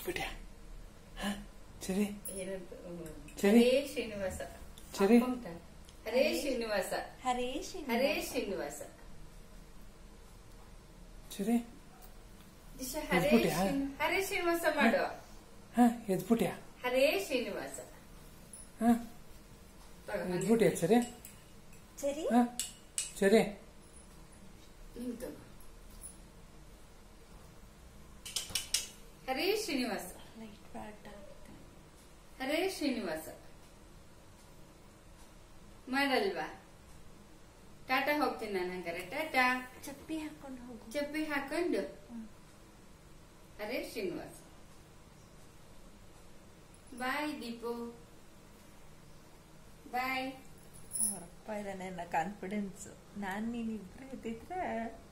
ಎದ್ಬಿಟ್ಯಾ ಹ? ಸರಿ ಏನಂತ ಹ್ಮ್. ಸರಿ. ಹರೇ ಶ್ರೀನಿವಾಸ ಸರಿ. ಅಪ್ಪ ಉಂಟಾ? ಹರೇ ಶ್ರೀನಿವಾಸ ಹರೇ ಹರೇ ಶ್ರೀನಿವಾಸ ಶ್ರೀನಿವಾಸ ಸರಿ ದಿಶಾ ಹರೇ ಎದ್ಬಿಟ್ಯಾ? ಶ್ರೀ- ಹರೇ ಶ್ರೀನಿವಾಸ ಮಾಡು ಹ ಎದ್ಬಿಟ್ಯಾ ಹರೇ ಶ್ರೀನಿವಾಸ ಹ ತಗೋ, ಹಂಗೆ. ಎದ್ಬಿಟ್ಯಾ ಸರಿ ಸರಿ ಹ ಸರಿ ಹಿಂಗ್ ತಗೋ. ಹರೇ ಶ್ರೀನಿವಾಸ ಲೈಟ್ ಬಾಟ ಹರೇ ಶ್ರೀನಿವಾಸ ಮಾಡಲ್ವಾ ಟಾಟಾ ಹೋಗ್ತೀನಿ ನಾನು ಹಂಗಾರೆ ಟಾಟಾ ಚಪ್ಪಿ ಹಾಕೊಂಡು ಹೋಗು ಚಪ್ಪಿ ಹಾಕೊಂಡು ಹ್ಮ್. ಹರೇ ಶ್ರೀನಿವಾಸ ಬಾಯ್ ದೀಪು ಬಾಯ್ ಅವರಪ್ಪ ಇದ್ದಾನೆ ನನ್ನ ಕಾನ್ಫಿಡೆನ್ಸ್ ನಾನ್ ನೀನ್ ಇಬ್ರು ಇದ್ದಿದ್ರೆ